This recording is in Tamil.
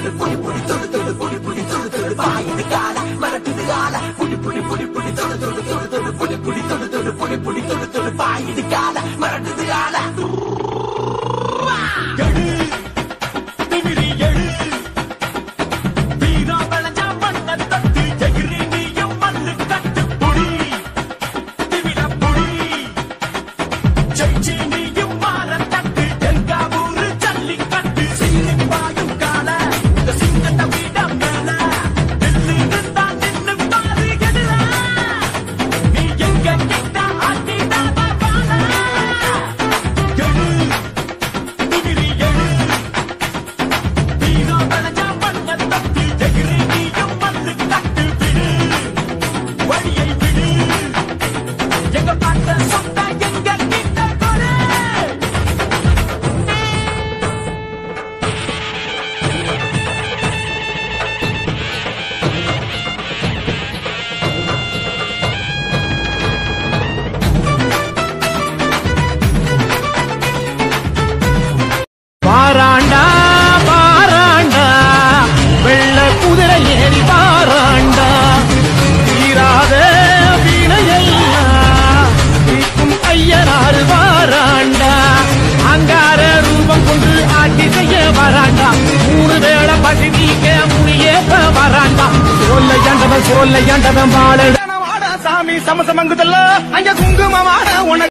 பாராண்டா பாராண்டா வெள்ள குதிரை ஏறி பாராண்டா தீராத வீணையெல்லாம் தீர்க்கும் ஐயனாறு வாராண்டா அங்கார ரூபம் கொண்டு ஆட்சி செய்ய வராண்டா மூணு வேளை பசி நீக்க முடியேப்ப வராண்டா சொல்ல ஏண்டவன் சொல்ல ஏண்டவன் வாழ சாமி சமசமங்குதல்ல அங்க குங்குமமான உனக்கு